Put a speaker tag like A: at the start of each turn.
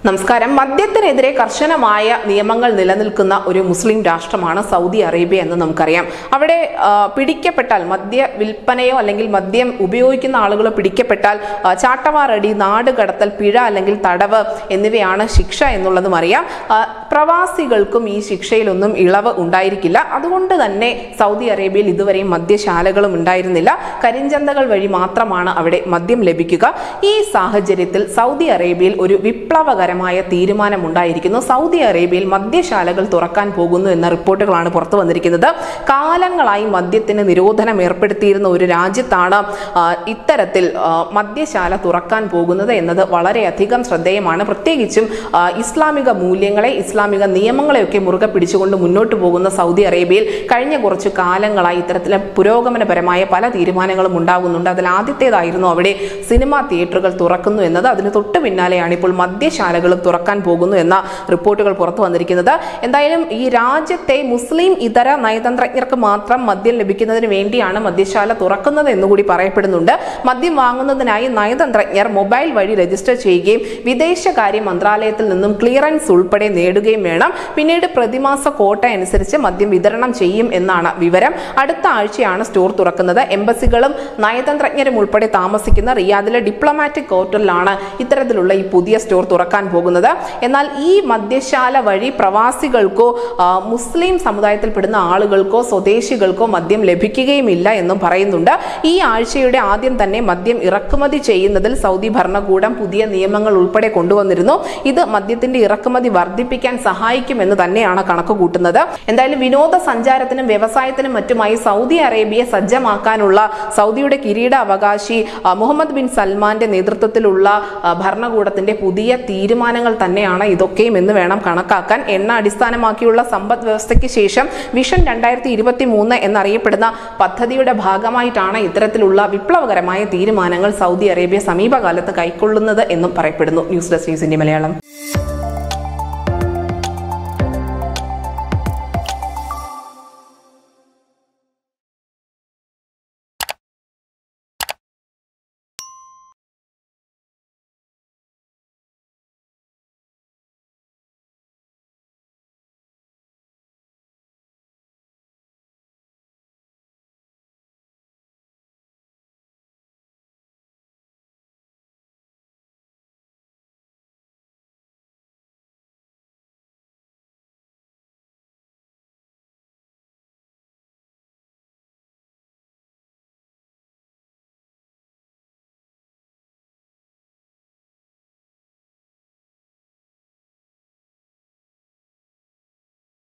A: നമസ്കാരം മദ്യത്തിനെതിരെ കർശനമായ നിയമങ്ങൾ നിലനിൽക്കുന്ന ഒരു മുസ്ലിം രാഷ്ട്രമാണ് സൗദി അറേബ്യ എന്ന് നമുക്കറിയാം അവിടെ ആ, പിടിക്കപ്പെട്ടാൽ മദ്യ വിൽപ്പനയോ അല്ലെങ്കിൽ മദ്യം ഉപയോഗിക്കുന്ന ആളുകളോ പിടിക്കപ്പെട്ടാൽ ആ, ചാട്ടവാറടി നാട് കടത്തൽ പിഴ അല്ലെങ്കിൽ തടവ് എന്നിവയാണ് ശിക്ഷ എന്നുള്ളതും അറിയാം ആ, പ്രവാസികൾക്കും ഈ ശിക്ഷയിലൊന്നും ഇളവ് ഉണ്ടായിരിക്കില്ല അതുകൊണ്ട് തന്നെ സൗദി അറേബ്യയിൽ ഇതുവരെയും മദ്യശാലകളും ഉണ്ടായിരുന്നില്ല കരിഞ്ചന്തകൾ വഴി മാത്രമാണ് അവിടെ മദ്യം ലഭിക്കുക ഈ സാഹചര്യത്തിൽ സൗദി അറേബ്യയിൽ ഒരു വിപ്ലവകരമായ തീരുമാനമുണ്ടായിരിക്കുന്നു സൗദി അറേബ്യയിൽ മദ്യശാലകൾ തുറക്കാൻ പോകുന്നു എന്ന റിപ്പോർട്ടുകളാണ് പുറത്തു വന്നിരിക്കുന്നത് കാലങ്ങളായി മദ്യത്തിന് നിരോധനം ഏർപ്പെടുത്തിയിരുന്ന ഒരു രാജ്യത്താണ് ആ, ഇത്തരത്തിൽ ആ, മദ്യശാല തുറക്കാൻ പോകുന്നത് എന്നത് വളരെയധികം ശ്രദ്ധേയമാണ് പ്രത്യേകിച്ചും ആ, ഇസ്ലാമിക മൂല്യങ്ങളെ ഇസ്ലാമിക നിയമങ്ങളെയൊക്കെ മുറുകെ പിടിച്ചുകൊണ്ട് മുന്നോട്ട് പോകുന്ന സൗദി അറേബ്യയിൽ കഴിഞ്ഞ കുറച്ചു കാലങ്ങളായി ഇത്തരത്തിലെ പുരോഗമനപരമായ പല തീരുമാനങ്ങളും ഉണ്ടാകുന്നുണ്ട് അതിൽ ആദ്യത്തേതായിരുന്നു അവിടെ സിനിമാ തിയേറ്ററുകൾ തുറക്കുന്നു എന്നത് അതിന് തൊട്ട് പിന്നാലെയാണ് ഇപ്പോൾ മദ്യശാലകളും തുറക്കാൻ പോകുന്നു എന്ന റിപ്പോർട്ടുകൾ പുറത്തു വന്നിരിക്കുന്നത് എന്തായാലും ഈ രാജ്യത്തെ മുസ്ലിം ഇതര നയതന്ത്രജ്ഞർക്ക് മാത്രം മദ്യം ലഭിക്കുന്നതിന് വേണ്ടിയാണ് മദ്യശാല തുറക്കുന്നത് എന്നുകൂടി പറയപ്പെടുന്നുണ്ട് മദ്യം വാങ്ങുന്നതിനായി നയതന്ത്രജ്ഞർ മൊബൈൽ വഴി രജിസ്റ്റർ ചെയ്യുകയും വിദേശകാര്യ മന്ത്രാലയത്തിൽ നിന്നും ക്ലിയറൻസ് ഉൾപ്പെടെ നേടുകയും വേണം പിന്നീട് പ്രതിമാസ കോട്ട അനുസരിച്ച് മദ്യം വിതരണം ചെയ്യും എന്നാണ് വിവരം അടുത്ത ആഴ്ചയാണ് സ്റ്റോർ തുറക്കുന്നത് എംബസികളും നയതന്ത്രജ്ഞരും ഉൾപ്പെടെ താമസിക്കുന്ന റിയാദിലെ ഡിപ്ലോമാറ്റിക് ക്വാർട്ടറിലാണ് ഇത്തരത്തിലുള്ള ഈ പുതിയ സ്റ്റോർ തുറക്കാൻ പോകുന്നത് എന്നാൽ ഈ മദ്യശാല വഴി പ്രവാസികൾക്കോ ആ, മുസ്ലിം സമുദായത്തിൽപ്പെടുന്ന ആളുകൾക്കോ സ്വദേശികൾക്കോ മദ്യം ലഭിക്കുകയുമില്ല എന്നും പറയുന്നുണ്ട് ഈ ആഴ്ചയുടെ ആദ്യം തന്നെ മദ്യം ഇറക്കുമതി ചെയ്യുന്നതിൽ സൗദി ഭരണകൂടം പുതിയ നിയമങ്ങൾ ഉൾപ്പെടെ കൊണ്ടുവന്നിരുന്നു ഇത് മദ്യത്തിന്റെ ഇറക്കുമതി വർദ്ധിപ്പിക്കാൻ സഹായിക്കുമെന്ന് തന്നെയാണ് കണക്ക് കൂട്ടുന്നത് എന്തായാലും വിനോദസഞ്ചാരത്തിനും വ്യവസായത്തിനും മറ്റുമായി സൗദി അറേബ്യയെ സജ്ജമാക്കാനുള്ള സൗദിയുടെ കിരീടാവകാശി ആ, മുഹമ്മദ് ബിൻ സൽമാന്റെ നേതൃത്വത്തിലുള്ള ആ, ഭരണകൂടത്തിന്റെ പുതിയ തീരുമാനങ്ങൾ തന്നെയാണ് ഇതൊക്കെയും എന്ന് വേണം കണക്കാക്കാൻ എണ്ണ അടിസ്ഥാനമാക്കിയുള്ള സമ്പദ് വ്യവസ്ഥയ്ക്ക് ശേഷം വിഷൻ രണ്ടായിരത്തി ഇരുപത്തി മൂന്ന് എന്നറിയപ്പെടുന്ന പദ്ധതിയുടെ ഭാഗമായിട്ടാണ് ഇത്തരത്തിലുള്ള വിപ്ലവകരമായ തീരുമാനങ്ങൾ സൗദി അറേബ്യ സമീപകാലത്ത് കൈക്കൊള്ളുന്നത് എന്നും പറയപ്പെടുന്നു news desk news India Malayalam